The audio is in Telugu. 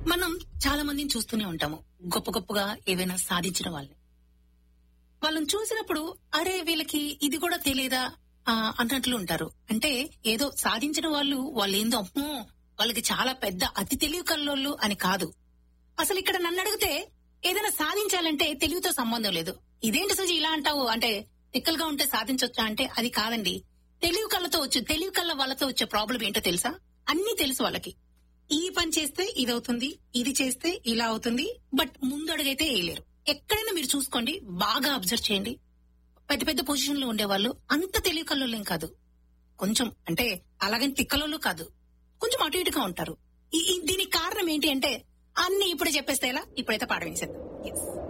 మనం చాలా మందిని చూస్తూనే ఉంటాము గొప్ప గొప్పగా ఏవైనా సాధించిన వాళ్ళని వాళ్ళని చూసినప్పుడు అరే వీళ్ళకి ఇది కూడా తెలియదా ఆ, అన్నట్లు ఉంటారు అంటే ఏదో సాధించిన వాళ్ళు వాళ్ళు ఏందో అమ్మో వాళ్ళకి చాలా పెద్ద అతి తెలివి కల్లోళ్ళు అని కాదు అసలు ఇక్కడ నన్ను అడిగితే ఏదైనా సాధించాలంటే తెలివితో సంబంధం లేదు ఇదేంటి సుజి ఇలా అంటావు అంటే తిక్కలుగా ఉంటే సాధించొచ్చా అంటే అది కాదండి తెలివి కళ్ళతో వచ్చే తెలివి కళ్ళ వాళ్ళతో వచ్చే ప్రాబ్లం ఏంటో తెలుసా అన్ని తెలుసు వాళ్ళకి ఈ పని చేస్తే ఇది అవుతుంది ఇది చేస్తే ఇలా అవుతుంది బట్ ముందు అడుగైతే వేయలేరు ఎక్కడైనా మీరు చూసుకోండి బాగా అబ్జర్వ్ చేయండి పెద్ద పెద్ద పొజిషన్ లో ఉండేవాళ్ళు అంత తెలివి కల్లోలేం కాదు కొంచెం అంటే అలాగని తిక్కలోళ్ళు కాదు కొంచెం అటు ఇటుగా ఉంటారు ఈ- ఈ- దీనికి కారణం ఏంటి అంటే అన్ని ఇప్పుడే చెప్పేస్తే ఎలా ఇప్పుడైతే పాట వేసేద్దాం Yes.